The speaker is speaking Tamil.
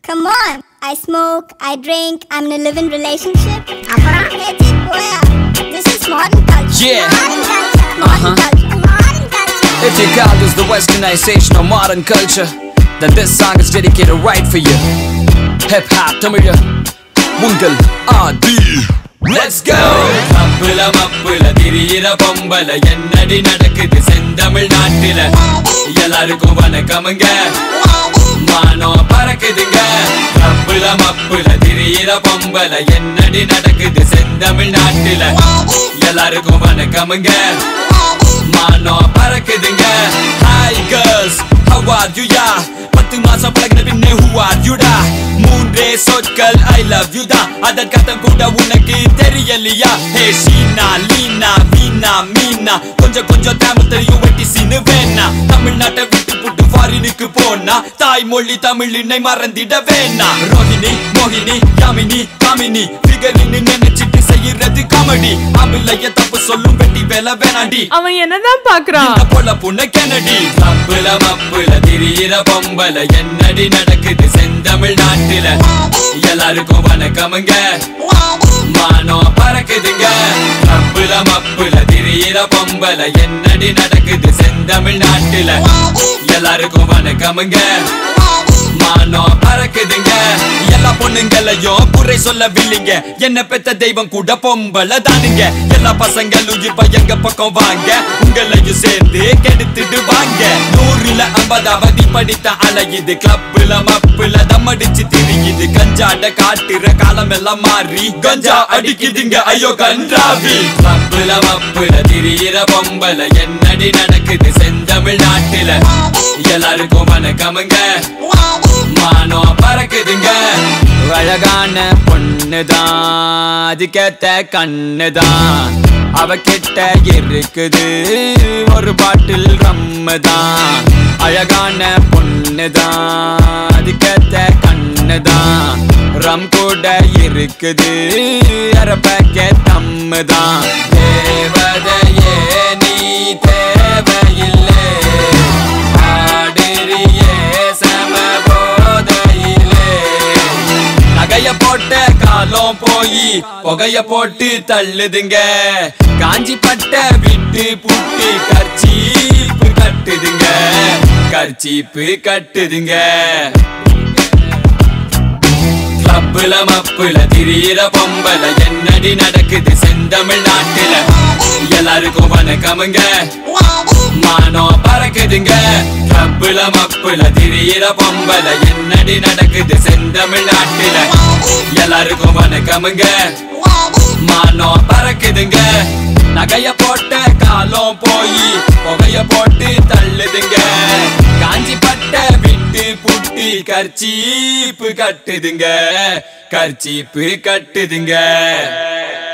Come on. I smoke, I drink, I'm in a live-in relationship. அப்புறம் That's it, போயா. This is modern culture. Yeah. Modern culture. Modern Uh-huh. culture. Modern culture. If you call this the westernization of modern culture, then this song is dedicated right for you. Hip hop, தமிழ உங்கள் ஆதி Let's go! மப்புல மப்புல திரியிற பொம்பல என்னடி நடக்குது செந்தமிழ் நாட்டில எல்லாருக்கும் வணக்கமுங்க மானம் பறக்குதுங்க மப்புல மப்புல திரியிற பொம்பல என்னடி நடக்குது செந்தமிழ் நாட்டில எல்லாருக்கும் வணக்கமுங்க மானம் பறக்குதுங்க hi girls how are you யா பத்து மாசம் பழகின பின்னே who are you டா மூன்றே சொற்கள் ஐ லவ் யூ தான் அதற்கத்தம் கூட உனக்கு தெரியலையா ஹே ஷீனா லீனா வீணா மீனா கொஞ்சம் கொஞ்சம் தமிழ் தெரியும் வெட்டி சீனு வேணா தமிழ்நாட்டை விட்டு புட்டு ஃபாரினுக்கு போனா தாய்மொழி தமிழினை மறந்திட வேணா ரோஹிணி மோகினி யாமினி காமினி ஃபிகரின்னு நினைச்சிட்டு செய்யறது காமெடி அமிலைய தப்பு சொல்லும் வெட்டி வேலை வேணாண்டி அவன் என்னதான் பாக்குறான் இந்த பொல புண்ண கெனடி மப்புல மப்புல திரியிற பொம்பல என்னடி நடக்குது செந்தமிழ் நாட்டில எல்லாருக்கும் வணக்கமுங்க மானம் பறக்குதுங்க மப்புல மப்புல திரியிற பொம்பல என்னடி நடக்குது செந்தமிழ் நாட்டில எல்லாருக்கும் வணக்கமுங்க மானம் பறக்குதுங்க எல்லா பொண்ணுங்களையும் குறை சொல்லவில்லைங்க என்ன பெத்த தெய்வம் கூட பொம்பளை தானுங்க எல்லா பசங்களும் இப்ப எங்க பக்கம் வாங்க உங்களையும் சேர்ந்து கெடுத்துட்டு வாங்க நூறுல ஐம்பதாவது படித்த அலையுது கிளப்புல மப்புல தம்மடிச்சு திரியுது கஞ்சாட காட்டுற காலம் எல்லாம் மாறி கஞ்சா அடிக்குதுங்க ஐயோ கன்றாவி கிளப்புல மப்புல திரியிற பொம்பளை என்னடி நடக்குது செந்தமிழ் நாட்டில எல்லாருக்கும் வணக்கமுங்க மானம் பறக்குதுங்க அழகான பொண்ணுதான் அதுக்கேத்த கண்ணுதான் அவ கிட்ட இருக்குது ஒரு பாட்டில் ரம்முதான் அழகான பொண்ணுதான் அதுக்கேத்த கண்ணுதான் ரம் கூட இருக்குது அரை பேக்கெட் தம்முதான் தேவதையே நீ தேவையில்லை ஆடுறியே சம போதையிலே நகைய போட்ட காலம் போய் புகைய போட்டு தள்ளுதுங்க காஞ்சி பட்ட விட்டு புட்டு கர்ச்சீப்பு கட்டுதுங்க கர்ச்சீப்பு கட்டுதுங்க கிளப்புல மப்புல திரியிற பொம்பல என்னடி நடக்குது செந்தமிழ் நாட்டுல எல்லாருக்கும் வணக்கமுங்க மானம் பறக்குதுங்க கிளப்புல மப்புல திரியிற பொம்பல என்னடி நடக்குது செந்தமிழ் நாட்டுல எல்லாருக்கும் வணக்கமுங்க மானம் பறக்குதுங்க நகைய போட்ட காலம் போய் புகைய போட்டு தள்ளுதுங்க காஞ்சி பட்ட விட்டு புட்டு கர்ச்சீப்பு கட்டுதுங்க கர்ச்சீப்பு கட்டுதுங்க